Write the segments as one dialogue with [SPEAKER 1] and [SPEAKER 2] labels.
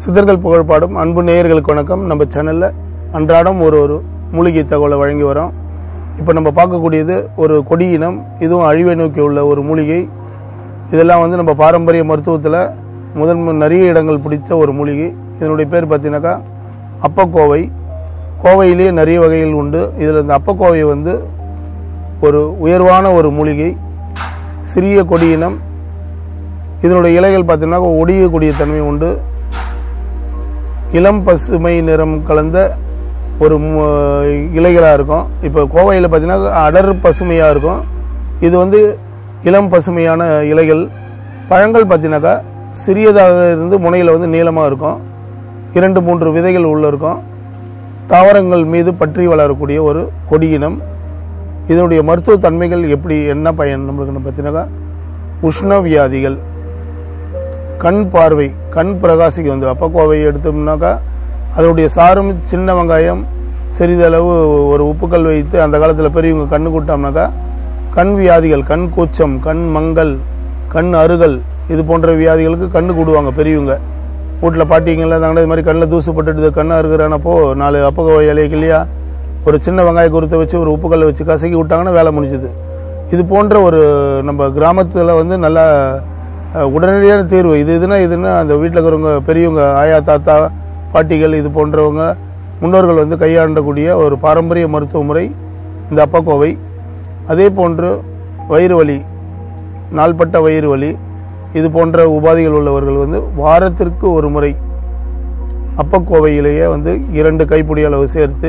[SPEAKER 1] சித்தர்கள் புகழ்பாடும் அன்பு நேயர்களுக்கு வணக்கம் நம்ம சேனலில் அன்றாடம் ஒரு ஒரு மூலிகை தகவலை வழங்கி வரோம் இப்போ நம்ம பார்க்கக்கூடியது ஒரு கொடி இனம் இதுவும் அழிவை நோக்கி உள்ள ஒரு மூலிகை இதெல்லாம் வந்து நம்ம பாரம்பரிய மருத்துவத்தில் முதன் நிறைய இடங்கள் பிடிச்ச ஒரு மூலிகை இதனுடைய பேர் பார்த்தீங்கன்னாக்கா அப்பக்கோவை கோவையிலேயே நிறைய வகைகள் உண்டு இதில் இந்த அப்பக்கோவை வந்து ஒரு உயர்வான ஒரு மூலிகை சிறிய கொடியினம் இதனுடைய இலைகள் பார்த்தீங்கன்னா ஒடியக்கூடிய தன்மை உண்டு இளம் பசுமை நிறம் கலந்த ஒரு இலைகளாக இருக்கும் இப்போ கோவையில் பார்த்தீங்கன்னா அடர் பசுமையாக இருக்கும் இது வந்து இளம் பசுமையான இலைகள் பழங்கள் பார்த்தீங்கன்னாக்கா சிறியதாக இருந்து முனையில் வந்து நீளமாக இருக்கும் இரண்டு மூன்று விதைகள் உள்ள இருக்கும் தாவரங்கள் மீது பற்றி வளரக்கூடிய ஒரு கொடியினம் இதனுடைய மருத்துவ தன்மைகள் எப்படி என்ன பயன் நம்மளுக்கு பார்த்தீங்கன்னாக்கா உஷ்ண வியாதிகள் கண் பார்வை கண் பிரகாசிக்கு வந்து அப்பக்கோவை எடுத்தோம்னாக்கா அதனுடைய சாரும் சின்ன வெங்காயம் சிறிதளவு ஒரு உப்புக்கல் வைத்து அந்த காலத்தில் பெரியவங்க கண்ணு கூட்டோம்னாக்கா கண் வியாதிகள் கண் கூச்சம் கண் மங்கல் கண் அருகல் இது போன்ற வியாதிகளுக்கு கண்ணு கூடுவாங்க பெரியவங்க வீட்டில் பாட்டிங்கெல்லாம் இருந்தாங்கன்னா இது மாதிரி கண்ணில் தூசு பட்டுட்டு கண்ணு அறுகிறானப்போ நாலு அப்பக்கோவை இலைக்கு இல்லையா ஒரு சின்ன வெங்காய குருத்தை வச்சு ஒரு உப்புக்கல்லை வச்சு கசக்கி விட்டாங்கன்னா வேலை முடிஞ்சுது இது போன்ற ஒரு நம்ம கிராமத்தில் வந்து நல்லா அஹ், உடனடியான தீர்வு இது இதுனா இதுன்னா அந்த வீட்டில் இருக்கிறவங்க பெரியவங்க ஆயா தாத்தா பாட்டிகள் இது போன்றவங்க முன்னோர்கள் வந்து கையாண்டக்கூடிய ஒரு பாரம்பரிய மருத்துவ முறை இந்த அப்பக்கோவை அதே போன்று வயிறு வலி நாள்பட்ட வயிறு வலி இது போன்ற உபாதைகள் உள்ளவர்கள் வந்து வாரத்திற்கு ஒரு முறை அப்பக்கோவையிலேயே வந்து இரண்டு கைப்பிடி அளவு சேர்த்து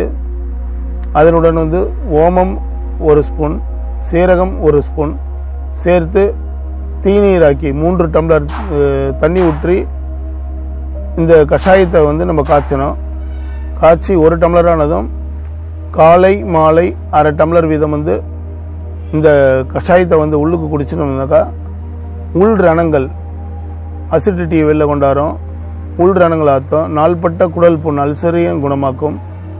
[SPEAKER 1] அதனுடன் வந்து ஓமம் ஒரு ஸ்பூன் சீரகம் ஒரு ஸ்பூன் சேர்த்து தீநீராக்கி மூன்று டம்ளர் அஹ், தண்ணி ஊற்றி இந்த கஷாயத்தை வந்து நம்ம காய்ச்சணும் காய்ச்சி ஒரு டம்ளர் ஆனதும் காலை மாலை அரை டம்ளர் வீதம் வந்து இந்த கஷாயத்தை வந்து உள்ளுக்கு குடிச்சிட்டோம்னாக்கா உள் ரணங்கள் அசிடிட்டியை வெளில கொண்டாடும் உள் ரணங்கள் ஆற்றும் நாள்பட்ட குடல் புண் அல்சரையும் குணமாக்கும்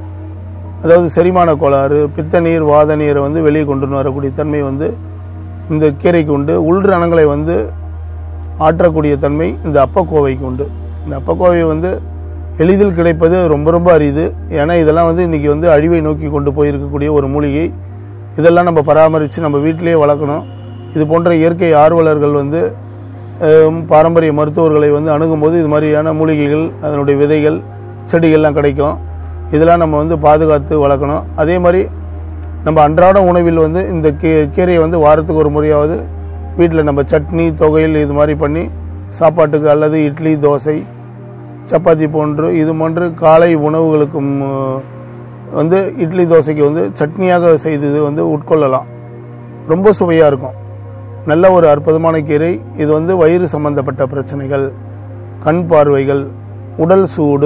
[SPEAKER 1] அதாவது செரிமான கோளாறு பித்த நீர் வாத நீரை வந்து வெளியே கொண்டு வரக்கூடிய தன்மை வந்து இந்த கீரைக்கு உண்டு உள் ரணங்களை வந்து ஆற்றக்கூடிய தன்மை இந்த அப்பக்கோவைக்கு உண்டு இந்த அப்பக்கோவை வந்து எளிதில் கிடைப்பது ரொம்ப ரொம்ப அரிது ஏன்னா இதெல்லாம் வந்து இன்றைக்கி வந்து அழிவை நோக்கி கொண்டு போயிருக்கக்கூடிய ஒரு மூலிகை இதெல்லாம் நம்ம பராமரித்து நம்ம வீட்டிலேயே வளர்க்கணும் இது போன்ற இயற்கை ஆர்வலர்கள் வந்து அஹ், பாரம்பரிய மருத்துவர்களை வந்து அணுகும்போது இது மாதிரியான மூலிகைகள் அதனுடைய விதைகள் செடிகள்லாம் கிடைக்கும் இதெல்லாம் நம்ம வந்து பாதுகாத்து வளர்க்கணும் அதே மாதிரி நம்ம அன்றாட உணவில் வந்து இந்த கீ கீரையை வந்து வாரத்துக்கு ஒரு முறையாவது வீட்டில் நம்ம சட்னி தொகையில் இது மாதிரி பண்ணி சாப்பாட்டுக்கு அல்லது இட்லி தோசை சப்பாத்தி போன்று இது போன்று காலை உணவுகளுக்கும் அஹ், வந்து இட்லி தோசைக்கு வந்து சட்னியாக செய்து வந்து உட்கொள்ளலாம் ரொம்ப சுவையாக இருக்கும் நல்ல ஒரு அற்புதமான கீரை இது வந்து வயிறு சம்பந்தப்பட்ட பிரச்சனைகள் கண் பார்வைகள் உடல் சூடு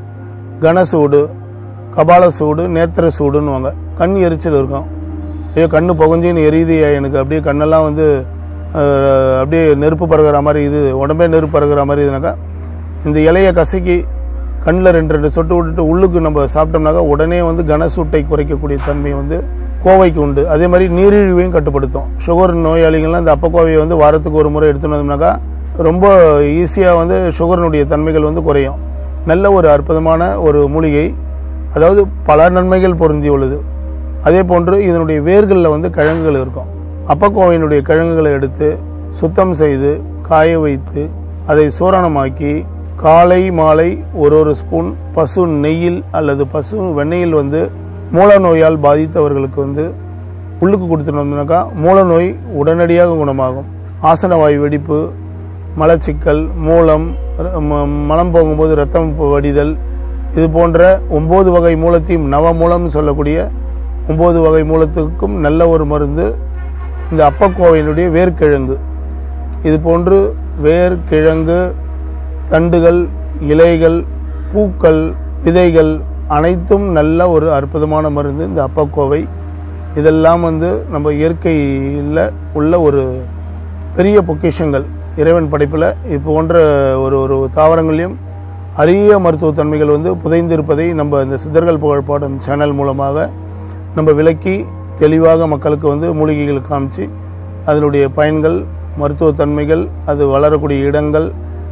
[SPEAKER 1] கனசூடு கபால சூடு நேத்திர சூடுன்னுவாங்க கண் எரிச்சல் இருக்கும் ஐயோ கண்ணு புகஞ்சின்னு எரியுதுயா எனக்கு அப்படியே கண்ணெல்லாம் வந்து அஹ், அப்படியே நெருப்பு பறகுற மாதிரி இது உடம்பே நெருப்பு பறகுற மாதிரி இதுனாக்கா இந்த இலையை கசக்கி கண்ணில் ரெண்டு ரெண்டு சொட்டு விட்டுட்டு உள்ளுக்கு நம்ம சாப்பிட்டோம்னாக்கா உடனே வந்து கனசூட்டை குறைக்கக்கூடிய தன்மை வந்து கோவைக்கு உண்டு அதே மாதிரி நீரிழிவையும் கட்டுப்படுத்தும் சுகர் நோயாளிகள்லாம் இந்த அப்பக்கோவையை வந்து வாரத்துக்கு ஒரு முறை எடுத்துன்னு வந்தோம்னாக்கா ரொம்ப ஈஸியாக வந்து சுகரினுடைய தன்மைகள் வந்து குறையும் நல்ல ஒரு அற்புதமான ஒரு மூலிகை அதாவது பல நன்மைகள் பொருந்தி உள்ளது அதே போன்று இதனுடைய வேர்களில் வந்து கிழங்குகள் இருக்கும் அப்பக்கோவையினுடைய கிழங்குகளை எடுத்து சுத்தம் செய்து காய வைத்து அதை சூரணமாக்கி காலை மாலை ஒரு ஒரு ஸ்பூன் பசு நெய்யில் அல்லது பசு வெண்ணெயில் வந்து மூல நோயால் பாதித்தவர்களுக்கு வந்து உள்ளுக்கு கொடுத்துட்டோம்னாக்கா மூல நோய் உடனடியாக குணமாகும் ஆசனவாயு வெடிப்பு மலச்சிக்கல் மூலம் ர- ம- மலம் போகும்போது ரத்தம் வடிதல் இது போன்ற ஒம்பது வகை மூலத்தையும் நவமூலம்னு சொல்லக்கூடிய ஒம்பது வகை மூலத்துக்கும் நல்ல ஒரு மருந்து இந்த அப்பக்கோவையினுடைய வேர்க்கிழங்கு இது போன்று வேர்க்கிழங்கு தண்டுகள் இலைகள் பூக்கள் விதைகள் அனைத்தும் நல்ல ஒரு அற்புதமான மருந்து இந்த அப்பக்கோவை இதெல்லாம் வந்து நம்ம இயற்கையில் உள்ள ஒரு பெரிய பொக்கிஷங்கள் இறைவன் படைப்பில் இப்போ போன்ற ஒரு ஒரு தாவரங்களையும் அரிய மருத்துவ தன்மைகள் வந்து புதைந்திருப்பதை நம்ம இந்த சித்தர்கள் புகழ்பாடும் சேனல் மூலமாக நம்ம விளக்கி தெளிவாக மக்களுக்கு வந்து மூலிகைகள் காமிச்சு அதனுடைய பயன்கள் மருத்துவ தன்மைகள் அது வளரக்கூடிய இடங்கள்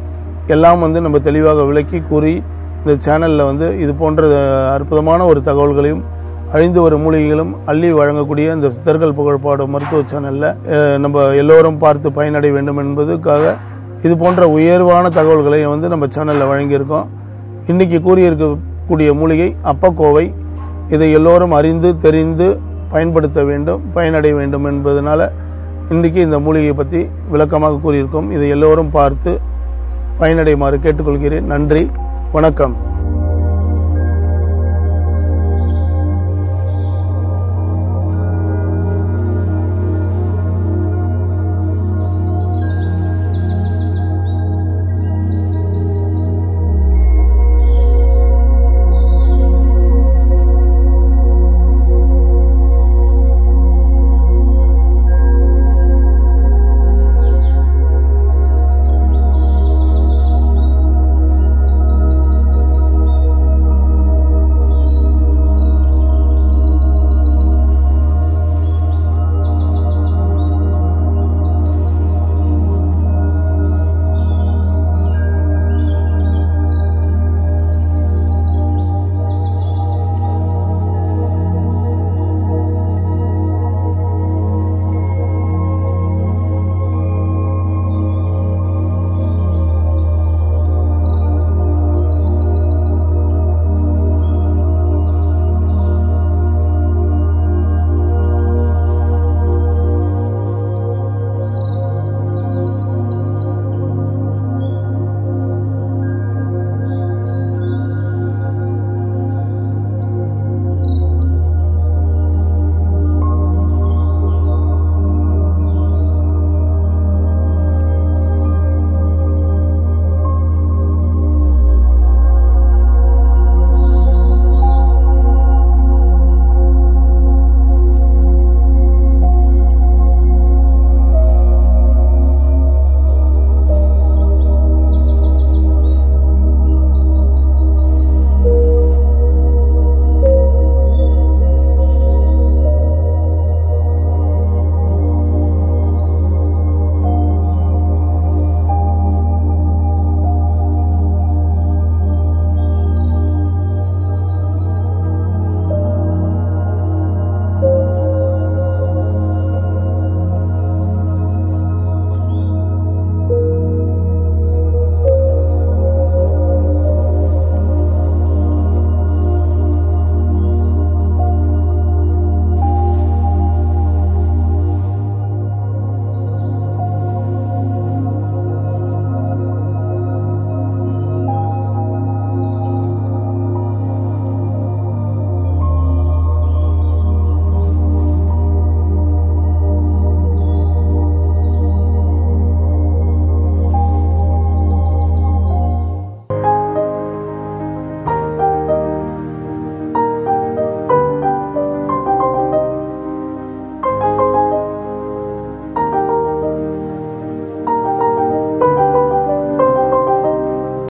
[SPEAKER 1] எல்லாம் வந்து நம்ம தெளிவாக விளக்கி கூறி இந்த சேனலில் வந்து இது போன்ற அற்புதமான ஒரு தகவல்களையும் அழிந்து வரும் மூலிகைகளும் அள்ளி வழங்கக்கூடிய இந்த சித்தர்கள் புகழ்பாடு மருத்துவ சேனலில் நம்ம எல்லோரும் பார்த்து பயனடைய வேண்டும் என்பதுக்காக இது போன்ற உயர்வான தகவல்களை வந்து நம்ம சேனலில் வழங்கியிருக்கோம் இன்னைக்கு கூறியிருக்கக்கூடிய மூலிகை அப்பக்கோவை இதை எல்லோரும் அறிந்து தெரிந்து பயன்படுத்த வேண்டும் பயனடைய வேண்டும் என்பதனால இன்றைக்கி இந்த மூலிகையை பற்றி விளக்கமாக கூறியிருக்கோம் இதை எல்லோரும் பார்த்து பயனடையுமாறு கேட்டுக்கொள்கிறேன் நன்றி வணக்கம்